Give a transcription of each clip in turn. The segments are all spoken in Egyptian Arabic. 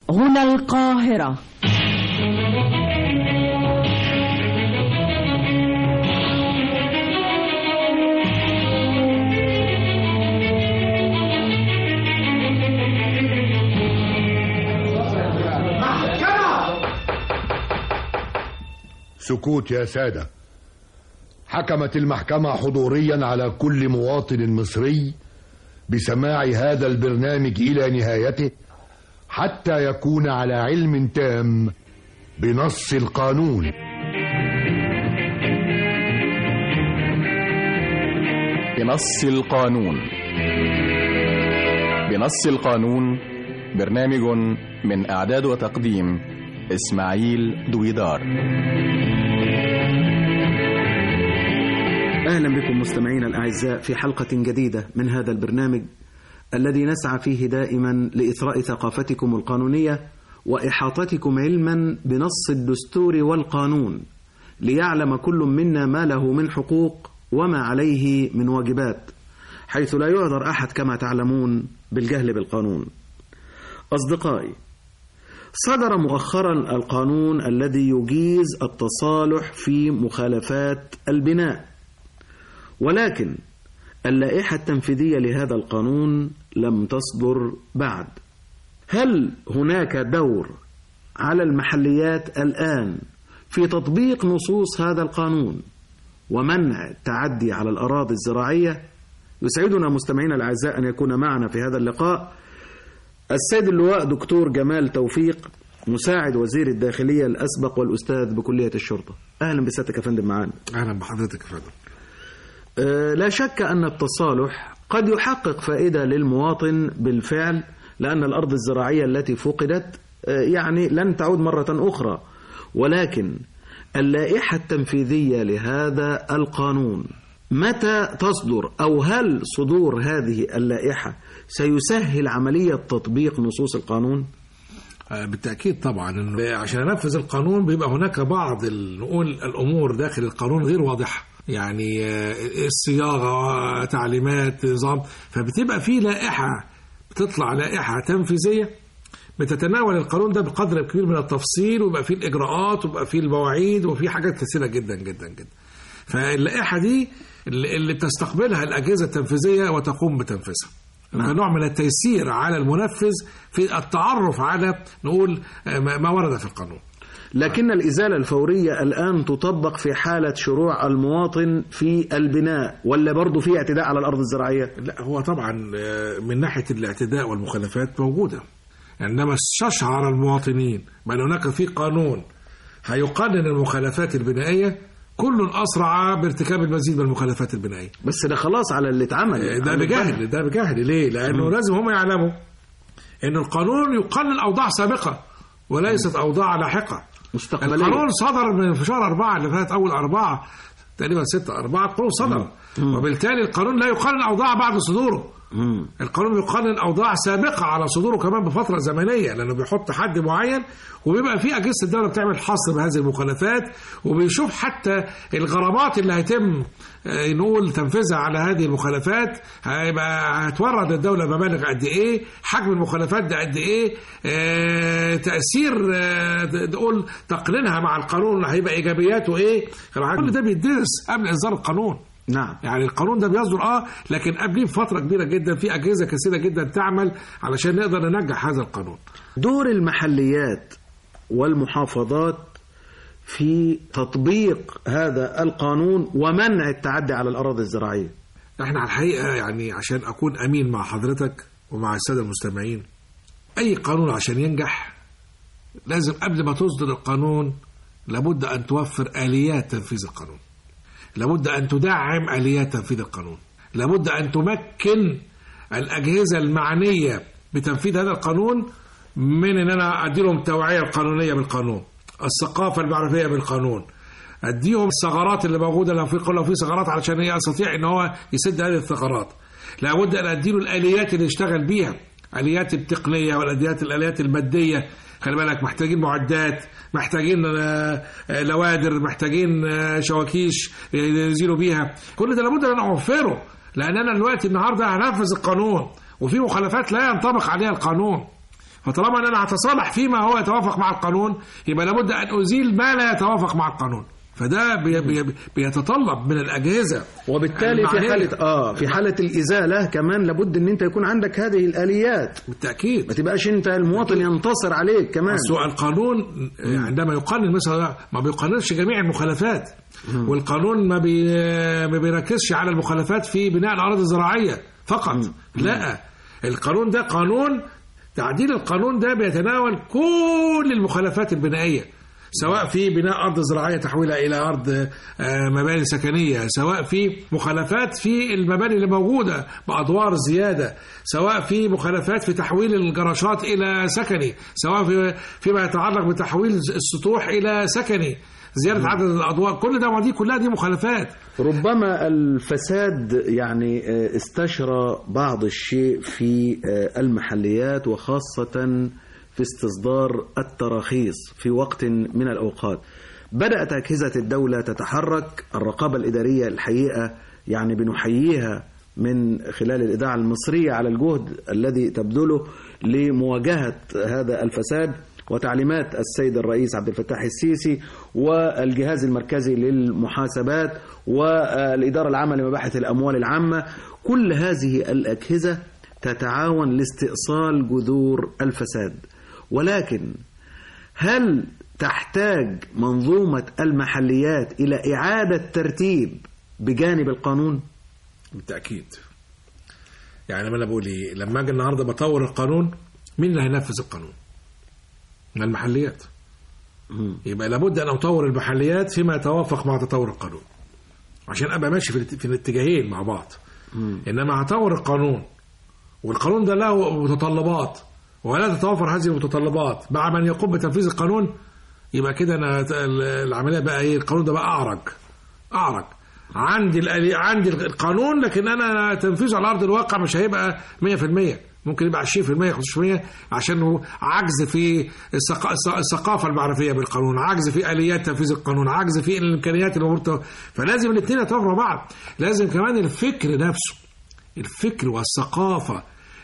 هنا القاهرة سكوت يا سادة حكمت المحكمة حضوريا على كل مواطن مصري بسماع هذا البرنامج إلى نهايته حتى يكون على علم تام بنص القانون بنص القانون بنص القانون برنامج من إعداد وتقديم إسماعيل دويدار أهلا بكم مستمعينا الأعزاء في حلقة جديدة من هذا البرنامج الذي نسعى فيه دائما لإثراء ثقافتكم القانونية وإحاطتكم علما بنص الدستور والقانون ليعلم كل منا ما له من حقوق وما عليه من واجبات حيث لا يعذر أحد كما تعلمون بالجهل بالقانون أصدقائي صدر مؤخرا القانون الذي يجيز التصالح في مخالفات البناء ولكن اللائحة التنفيذية لهذا القانون لم تصدر بعد هل هناك دور على المحليات الآن في تطبيق نصوص هذا القانون ومنع التعدي على الأراضي الزراعية يسعدنا مستمعينا الأعزاء أن يكون معنا في هذا اللقاء السيد اللواء دكتور جمال توفيق مساعد وزير الداخلية الأسبق والأستاذ بكلية الشرطة أهلا بسيادتك يا فندم معانا اهلا بحضرتك يا فندم أه لا شك أن التصالح قد يحقق فائدة للمواطن بالفعل لأن الأرض الزراعية التي فقدت أه يعني لن تعود مرة أخرى ولكن اللائحة التنفيذية لهذا القانون متى تصدر أو هل صدور هذه اللائحة سيسهل عملية تطبيق نصوص القانون؟ آه، بالتاكيد طبعا انه عشان انفذ القانون بيبقى هناك بعض ال- نقول الامور داخل القانون غير واضحه يعني آه، الصياغه تعليمات نظام فبتبقى في لائحه بتطلع لائحه تنفيذيه بتتناول القانون ده بقدر كبير من التفصيل ويبقى فيه الاجراءات ويبقى فيه المواعيد وفي حاجات كثيره جدا جدا جدا فاللائحه دي اللي اللي بتستقبلها الاجهزه التنفيذيه وتقوم بتنفيذها كنوع من التيسير على المنفذ في التعرف على نقول آه، ما ما ورد في القانون لكن الإزالة الفورية الآن تطبق في حالة شروع المواطن في البناء ولا برضه في اعتداء على الأرض الزراعية؟ لا هو طبعا آه، من ناحيه الاعتداء والمخالفات موجوده انما استشعر المواطنين بان هناك في قانون هيقنن المخالفات البنائيه كل اسرع بارتكاب المزيد من المخالفات البنائيه بس ده خلاص على اللي اتعمل ده على بجهل ده بجهل ليه؟ لانه مم. لازم هم يعلموا ان القانون يقنن اوضاع سابقه وليست اوضاع لاحقه مستقبلية. القانون صدر من في شهر أربعة اللي فات أول أربعة تقريبا ستة أربعة القانون صدر وبالتالي القانون لا يقنن أوضاع بعد صدوره مم. القانون بيقنن أوضاع سابقة على صدوره كمان بفترة زمنية لأنه بيحط حد معين وبيبقى في أجهزة الدولة بتعمل حصر بهذه المخالفات وبيشوف حتى الغرامات اللي هيتم آه، نقول تنفيذها على هذه المخالفات هيبقى هتورد الدولة مبالغ قد إيه حجم المخالفات ده قد إيه آه، تأثير آه، نقول تقنينها مع القانون هيبقى إيجابياته إيه كل ده بيدرس قبل إصدار القانون نعم يعني القانون ده بيصدر اه لكن قبليه بفتره كبيره جدا في اجهزه كثيره جدا تعمل علشان نقدر ننجح هذا القانون دور المحليات والمحافظات في تطبيق هذا القانون ومنع التعدي على الأراضي الزراعية احنا على الحقيقه يعني عشان اكون امين مع حضرتك ومع الساده المستمعين اي قانون عشان ينجح لازم قبل ما تصدر القانون لابد ان توفر اليات تنفيذ القانون لابد ان تدعم اليات تنفيذ القانون لابد ان تمكن الاجهزه المعنيه بتنفيذ هذا القانون من ان انا ادي لهم التوعيه القانونيه بالقانون الثقافه المعرفيه بالقانون اديهم الثغرات اللي موجوده لو في لو في ثغرات علشان يستطيع ان هو يسد هذه الثغرات لابد ان اديله الاليات اللي يشتغل بيها اليات التقنيه والاليات الاليات الماديه خلي بالك محتاجين معدات محتاجين آه، آه، لوادر محتاجين آه، شواكيش ينزلوا بيها كل ده لابد ان انا اوفره لان انا دلوقتي النهارده هنفذ القانون وفي مخالفات لا ينطبق عليها القانون فطالما ان انا هتصالح فيما هو يتوافق مع القانون يبقى لابد ان ازيل ما لا يتوافق مع القانون فده بي بي بيتطلب من الاجهزه وبالتالي في المعنية. حالة اه في حالة الإزالة كمان لابد ان انت يكون عندك هذه الآليات ما بالتاكيد تبقاش انت المواطن ينتصر عليك كمان سوء القانون عندما يقنن مثلا ما بيقننش جميع المخالفات والقانون ما, بي ما بيركزش على المخالفات في بناء الاراضي الزراعيه فقط لا القانون ده قانون تعديل القانون ده بيتناول كل المخالفات البنائيه سواء في بناء ارض زراعيه تحويلها الى ارض آه، مباني سكنيه سواء في مخالفات في المباني اللي موجوده بادوار زياده سواء في مخالفات في تحويل الجراشات الى سكني سواء في فيما يتعلق بتحويل السطوح الى سكني زياده عدد الادوار كل ده ما دي كلها دي مخالفات ربما الفساد يعني آه، استشرى بعض الشيء في آه، المحليات وخاصة في استصدار التراخيص في وقت من الأوقات بدأت أجهزة الدولة تتحرك الرقابة الإدارية الحقيقة يعني بنحييها من خلال الإذاعة المصرية على الجهد الذي تبذله لمواجهة هذا الفساد وتعليمات السيد الرئيس عبد الفتاح السيسي والجهاز المركزي للمحاسبات والإدارة العامة لمباحث الأموال العامة كل هذه الأجهزة تتعاون لاستئصال جذور الفساد ولكن هل تحتاج منظومة المحليات إلى إعادة ترتيب بجانب القانون؟ بالتاكيد يعني ما انا بقول ايه لما اجي النهارده بطور القانون مين اللي هينفذ القانون؟ من المحليات يبقى لابد ان اطور المحليات فيما يتوافق مع تطور القانون عشان ابقى ماشي في الات- في الاتجاهين مع بعض انما هطور القانون والقانون ده له متطلبات ولا تتوافر هذه المتطلبات مع من يقوم بتنفيذ القانون يبقى كده انا ت- ال- العمليه بقى ايه القانون ده بقى اعرج اعرج عندي الآلي- عندي القانون لكن انا تنفيذه على ارض الواقع مش هيبقى 100% ممكن يبقى 20% 15% عشان هو عجز في الثقا- الث- الثقافه المعرفيه بالقانون عجز في اليات تنفيذ القانون عجز في الامكانيات اللي المفروض فلازم الاثنين يتوافقوا مع بعض لازم كمان الفكر نفسه الفكر والثقافة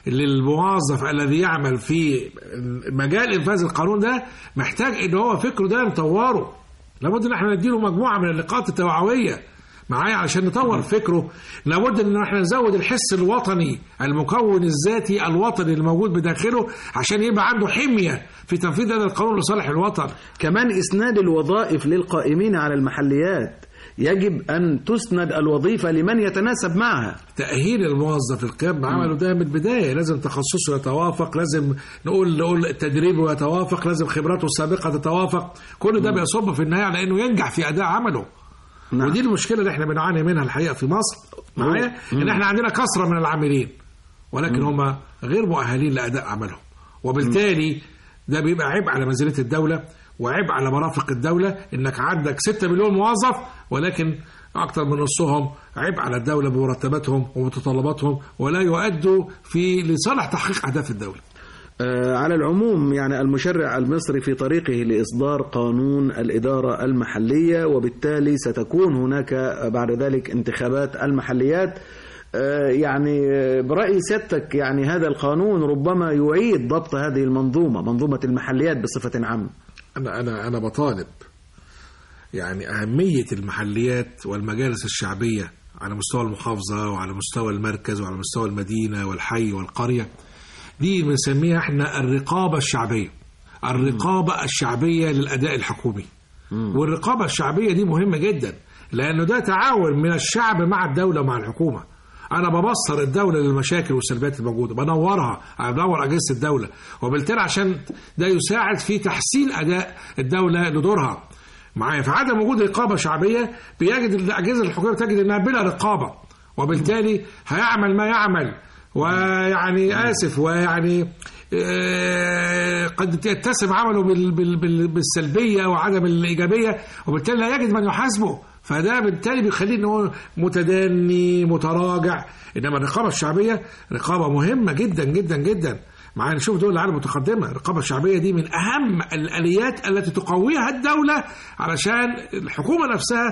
للموظف الذي يعمل في مجال انفاذ القانون ده محتاج ان هو فكره ده نطوره لابد ان احنا نديله مجموعه من اللقاءات التوعويه معايا علشان نطور فكره لابد ان احنا نزود الحس الوطني المكون الذاتي الوطني الموجود بداخله عشان يبقى عنده حميه في تنفيذ هذا القانون لصالح الوطن كمان إسناد الوظائف للقائمين على المحليات يجب أن تسند الوظيفة لمن يتناسب معها تأهيل الموظف القيام بعمله ده من البداية لازم تخصصه يتوافق لازم نقول نقول تدريبه يتوافق لازم خبراته السابقة تتوافق كل ده بيصب في النهاية على انه ينجح في اداء عمله نعم. ودي المشكلة اللي احنا بنعاني منها الحقيقة في مصر معايا ان احنا عندنا كثرة من العاملين ولكن هم غير مؤهلين لاداء عملهم وبالتالي ده بيبقى عبء على ميزانية الدولة وعبء على مرافق الدولة انك عندك 6 مليون موظف ولكن اكثر من نصهم عبء على الدولة بمرتباتهم ومتطلباتهم ولا يؤدوا في لصالح تحقيق اهداف الدولة آه، على العموم يعني المشرع المصري في طريقه لإصدار قانون الإدارة المحلية وبالتالي ستكون هناك بعد ذلك انتخابات المحليات آه، يعني آه، برأي سيادتك يعني هذا القانون ربما يعيد ضبط هذه المنظومة منظومة المحليات بصفة عامة انا انا انا بطالب يعني اهميه المحليات والمجالس الشعبيه على مستوى المحافظه وعلى مستوى المركز وعلى مستوى المدينه والحي والقريه دي بنسميها احنا الرقابه الشعبيه الرقابه الشعبيه للاداء الحكومي والرقابه الشعبيه دي مهمه جدا لانه ده تعاون من الشعب مع الدوله ومع الحكومه انا ببصر الدوله للمشاكل والسلبيات الموجوده بنورها بدور اجهزه الدوله وبالتالي عشان ده يساعد في تحسين اداء الدوله لدورها معايا فعدم وجود رقابه شعبيه بيجد الاجهزه الحكوميه تجد انها بلا رقابه وبالتالي هيعمل ما يعمل ويعني اسف ويعني آه، قد يتسم عمله بال- بال- بال- بالسلبيه وعدم الايجابيه وبالتالي لا يجد من يحاسبه فده بالتالي بيخليه ان هو متدني متراجع انما الرقابه الشعبيه رقابه مهمه جدا جدا جدا معانا نشوف دول العالم المتقدمه الرقابه الشعبيه دي من اهم الاليات التي تقويها الدوله علشان الحكومه نفسها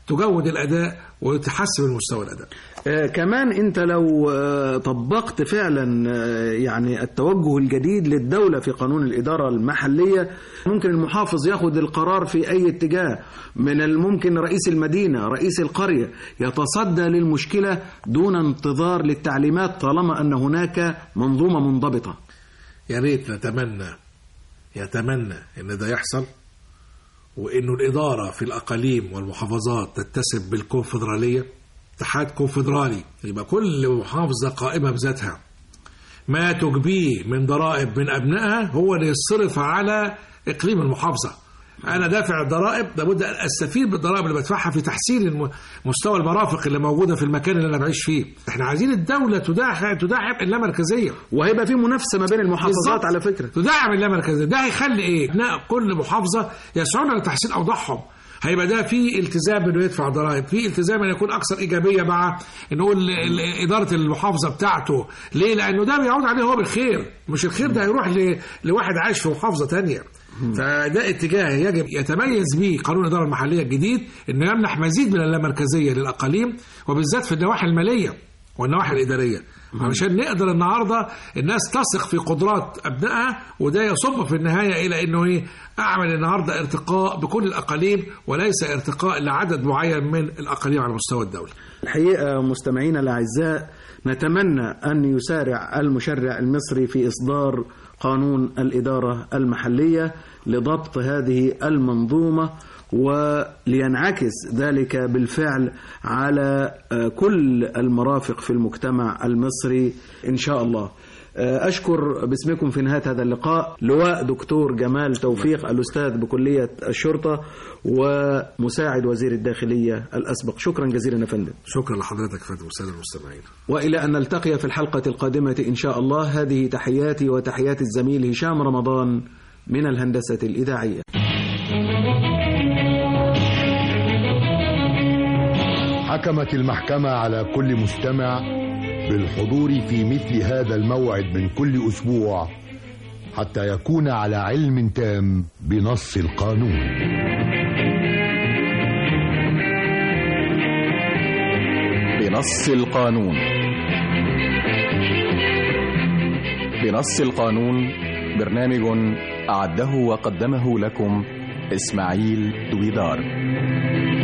تجود الاداء وتحسن من مستوى الاداء آه، كمان انت لو آه، طبقت فعلا آه، يعني التوجه الجديد للدولة في قانون الإدارة المحلية ممكن المحافظ ياخد القرار في أي اتجاه من الممكن رئيس المدينة رئيس القرية يتصدى للمشكلة دون انتظار للتعليمات طالما أن هناك منظومة منضبطة يا ريت نتمنى يتمنى ان ده يحصل وانه الاداره في الاقاليم والمحافظات تتسم بالكونفدراليه اتحاد كونفدرالي يبقى كل محافظه قائمه بذاتها ما تجبيه من ضرائب من ابنائها هو اللي يصرف على اقليم المحافظه انا دافع الضرائب لابد ان استفيد بالضرائب اللي بدفعها في تحسين الم- مستوى المرافق اللي موجوده في المكان اللي انا بعيش فيه احنا عايزين الدوله تدعم تدعم اللامركزيه وهيبقى في منافسة ما بين المحافظات بالظبط. على فكرة تدعم اللامركزيه ده هيخلي ايه ابناء كل محافظه يسعون لتحسين اوضاعهم هيبقى ده في التزام انه يدفع ضرائب في التزام ان يكون اكثر ايجابيه مع نقول ال- اداره المحافظه بتاعته ليه لانه ده بيعود عليه هو بالخير مش الخير ده هيروح ل- لواحد عايش في محافظه تانية فده اتجاه يجب يتميز به قانون الاداره المحليه الجديد انه يمنح مزيد من اللامركزيه للاقاليم وبالذات في النواحي الماليه والنواحي الاداريه علشان نقدر النهارده الناس تثق في قدرات ابنائها وده يصب في النهايه الى انه ايه اعمل النهارده ارتقاء بكل الاقاليم وليس ارتقاء لعدد معين من الاقاليم على مستوى الدوله. الحقيقة مستمعينا الأعزاء نتمنى أن يسارع المشرع المصري في إصدار قانون الإدارة المحلية لضبط هذه المنظومة ولينعكس ذلك بالفعل على آه، كل المرافق في المجتمع المصري إن شاء الله آه، أشكر باسمكم في نهاية هذا اللقاء لواء دكتور جمال توفيق الأستاذ بكلية الشرطة ومساعد وزير الداخلية الأسبق شكرا جزيلا يا فندم شكرا لحضرتك فندم والساده المستمعين. وإلى أن نلتقي في الحلقة القادمة إن شاء الله هذه تحياتي وتحيات الزميل هشام رمضان من الهندسة الإذاعية حكمت المحكمة على كل مستمع بالحضور في مثل هذا الموعد من كل أسبوع حتى يكون على علم تام بنص القانون بنص القانون بنص القانون برنامج أعده وقدمه لكم إسماعيل دويدار